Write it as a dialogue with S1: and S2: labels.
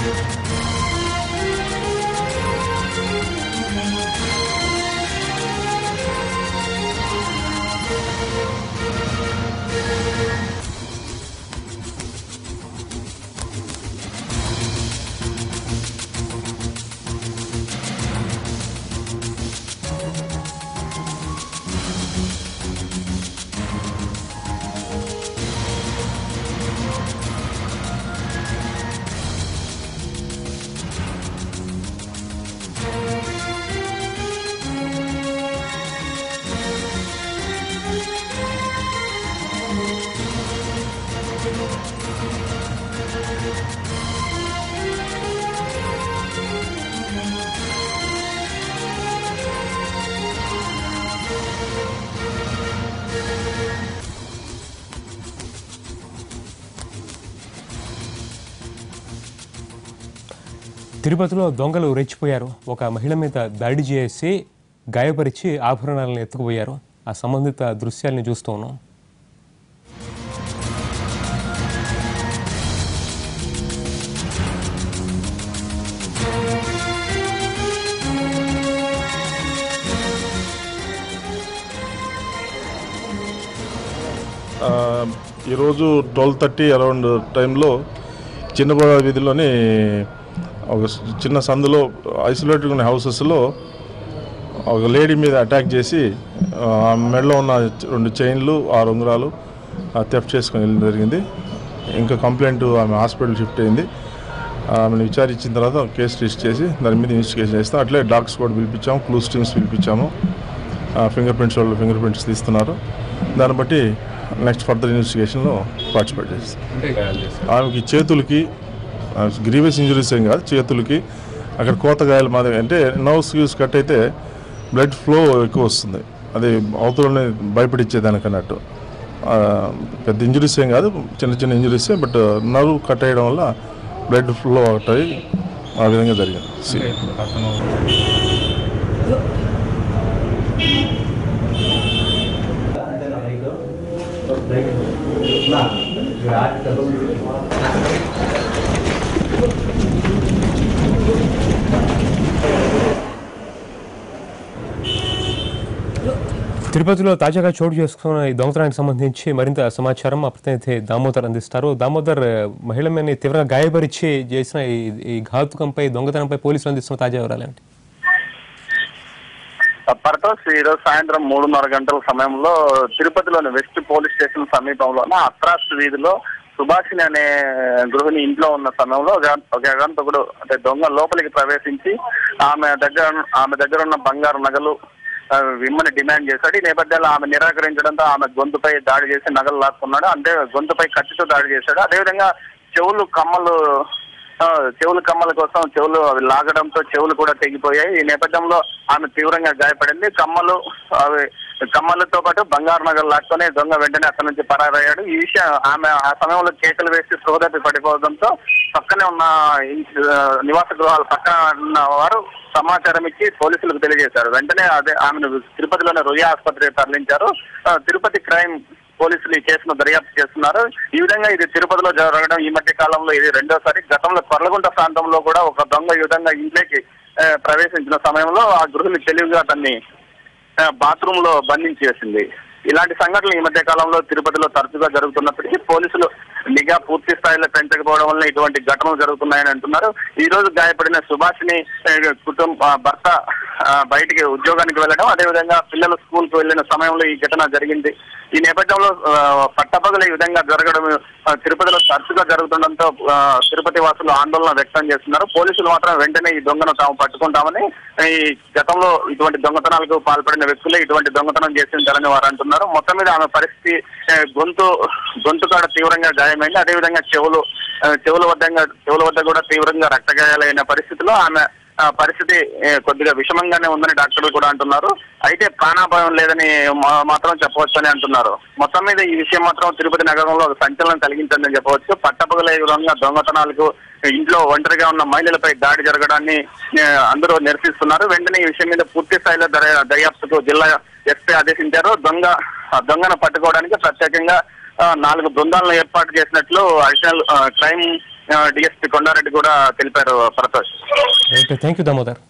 S1: తిరుపతిలో దొంగలు రెచ్చిపోయారు ఒక మహిళ మీద దాడి చేసి గాయపరిచి ఆభరణాలను ఎత్తుకుపోయారు ఆ సంబంధిత దృశ్యాల్ని చూస్తూ ఉన్నాం
S2: ఆ, ఈరోజు ట్వెల్వ్ థర్టీ అరౌండ్ టైంలో చిన్నగోడ వీధిలోని ఒక చిన్న సందులో ఐసోలేటెడ్ ఉన్న హౌసెస్లో ఒక లేడీ మీద అటాక్ చేసి ఆ, ఆమె మెడలో ఉన్న రెండు చైన్లు ఆరు ఉంగరాలు థెఫ్ట్ చేసుకొని వెళ్ళడం జరిగింది ఇంకా కంప్లైంట్ ఆమె హాస్పిటల్ షిఫ్ట్ అయింది ఆమెను విచారించిన తర్వాత కేసు రిజిస్టర్ చేసి దాని మీద ఇన్వెస్టిగేషన్ చేస్తాం అట్లే డాగ్స్ కూడా పిలిపించాము క్లూస్ టీమ్స్ పిలిపించాము ఫింగర్ ప్రింట్స్ వాళ్ళు ఫింగర్ ప్రింట్స్ తీస్తున్నారు దాన్ని బట్టి నెక్స్ట్ ఫర్దర్ ఇన్వెస్టిగేషన్లో పార్టిసిపేట్ చేస్తాం ఆమెకి చేతులకి గ్రీవెస్ ఇంజరీస్ ఏం కాదు చేతులకి అక్కడ కోత గాయాలు మాదిరి అంటే నర్వ్స్ యూస్ కట్ అయితే బ్లడ్ ఫ్లో ఎక్కువ వస్తుంది అది అవతలని భయపడిచ్చేదానికి అన్నట్టు ఆ, పెద్ద ఇంజరీస్ ఏం కాదు చిన్న చిన్న ఇంజరీసే బట్ నర్వ్ కట్ అయ్యడం వల్ల బ్లడ్ ఫ్లో అవుట్ అయ్యి ఆ విధంగా జరిగింది
S1: తిరుపతిలో తాజాగా చోటు చేసుకున్న ఈ దొంగతనానికి సంబంధించి మరింత సమాచారం మా ప్రతినిధి దామోదర్ అందిస్తారు దామోదర్ మహిళ మీద తీవ్రంగా గాయపరిచి చేసిన ఈ- ఈ ఘాతుకంపై దొంగతనంపై పోలీసులు అందిస్తున్న తాజా వివరాలు ఏంటి
S3: పర్పస్ ఈ రోజు సాయంత్రం మూడున్నర గంటల సమయంలో తిరుపతిలోని వెస్ట్ పోలీస్ స్టేషన్ సమీపంలోన అత్రాస్ వీధిలో సుభాషిణి అనే గృహిణి ఇంట్లో ఉన్న సమయంలో ఒక ఒక అగంతకుడు అంటే దొంగ లోపలికి ప్రవేశించి ఆమె దగ్గర ఆమె దగ్గర ఉన్న బంగారు నగలు ఆ, ఇమ్మని డిమాండ్ చేశాడు ఈ నేపథ్యంలో ఆమె నిరాకరించడంతో ఆమె గొంతుపై దాడి చేసి నగలు లాక్కున్నాడు అంటే గొంతుపై కత్తితో దాడి చేశాడు అదేవిధంగా చెవులు కమ్మలు ఆ, చెవుల కమ్మల కోసం చెవులు అవి లాగడంతో చెవులు కూడా తెగిపోయాయి ఈ నేపథ్యంలో ఆమె తీవ్రంగా గాయపడింది కమ్మలు అవి కమ్మలతో పాటు బంగారు నగలు లాక్కొని దొంగ వెంటనే అక్కడి నుంచి పరారయ్యాడు ఈ విషయం ఆమె ఆ సమయంలో కేకలు వేసి సోదపి పడిపోవడంతో పక్కనే ఉన్న ఇన్- ఆ, నివాస గృహాల పక్కన ఉన్న వారు సమాచారం ఇచ్చి పోలీసులకు తెలియజేశారు వెంటనే అదే ఆమెను తిరుపతిలోని రుయా ఆసుపత్రికి తరలించారు ఆ, తిరుపతి క్రైమ్ పోలీసులు ఈ కేసును దర్యాప్తు చేస్తున్నారు ఈ విధంగా ఇది తిరుపతిలో జరగడం ఈ మధ్య కాలంలో ఇది రెండోసారి గతంలో కొర్లగుంట ప్రాంతంలో కూడా ఒక దొంగ ఈ విధంగా ఇంట్లోకి ఆ, ప్రవేశించిన సమయంలో ఆ గృహిణి తెలివిగా అతన్ని బాత్రూమ్ లో బంధించి వేసింది ఇలాంటి సంఘటనలు ఈ మధ్య కాలంలో తిరుపతిలో తరచుగా జరుగుతున్నప్పటికీ పోలీసులు నిఘా పూర్తి స్థాయిలో పెంచకపోవడం వల్ల ఇటువంటి ఘటనలు జరుగుతున్నాయని అంటున్నారు ఈ రోజు గాయపడిన సుభాష్ని కుటుంబ భర్త ఆ, బయటికి ఉద్యోగానికి వెళ్ళడం అదేవిధంగా పిల్లలు స్కూల్ కు వెళ్ళిన సమయంలో ఈ ఘటన జరిగింది ఈ నేపథ్యంలో ఆ, పట్టపగలు ఈ విధంగా జరగడం ఆ, తిరుపతిలో తరచుగా జరుగుతుండడంతో ఆ, తిరుపతి వాసులు ఆందోళన వ్యక్తం చేస్తున్నారు పోలీసులు మాత్రం వెంటనే ఈ దొంగను తాము పట్టుకుంటామని ఈ గతంలో ఇటువంటి దొంగతనాలకు పాల్పడిన వ్యక్తులే ఇటువంటి దొంగతనం చేసింటారని వారు అంటున్నారు మొత్తం మీద ఆమె పరిస్థితి ఆ, గొంతు గొంతు కాడ తీవ్రంగా గాయమైంది అదేవిధంగా చెవులు ఆ, చెవుల వద్ద చెవుల వద్ద కూడా తీవ్రంగా రక్తగాయాలైన పరిస్థితిలో ఆమె ఆ, పరిస్థితి ఏ, కొద్దిగా విషమంగానే ఉందని డాక్టర్లు కూడా అంటున్నారు అయితే ప్రాణాపాయం లేదని మా- మాత్రం చెప్పవచ్చని అంటున్నారు మొత్తం మీద ఈ విషయం మాత్రం తిరుపతి నగరంలో ఒక సంచలనం కలిగించిందని చెప్పవచ్చు పట్టపగలే విధంగా దొంగతనాలకు ఇంట్లో ఒంటరిగా ఉన్న మహిళలపై దాడి జరగడాన్ని ఏ, అందరూ నిరసిస్తున్నారు వెంటనే ఈ విషయం మీద పూర్తి స్థాయిలో దర్యా- దర్యాప్తుకు జిల్లా ఎస్పీ ఆదేశించారు దొంగ ఆ దొంగను పట్టుకోవడానికి ప్రత్యేకంగా ఆ, నాలుగు బృందాలను ఏర్పాటు చేసినట్లు అడిషనల్ ఆ, క్రైమ్ డిఎస్పీ కొండారెడ్డి కూడా తెలిపారు ప్రతోష్
S1: థ్యాంక్ యూ దామోదర్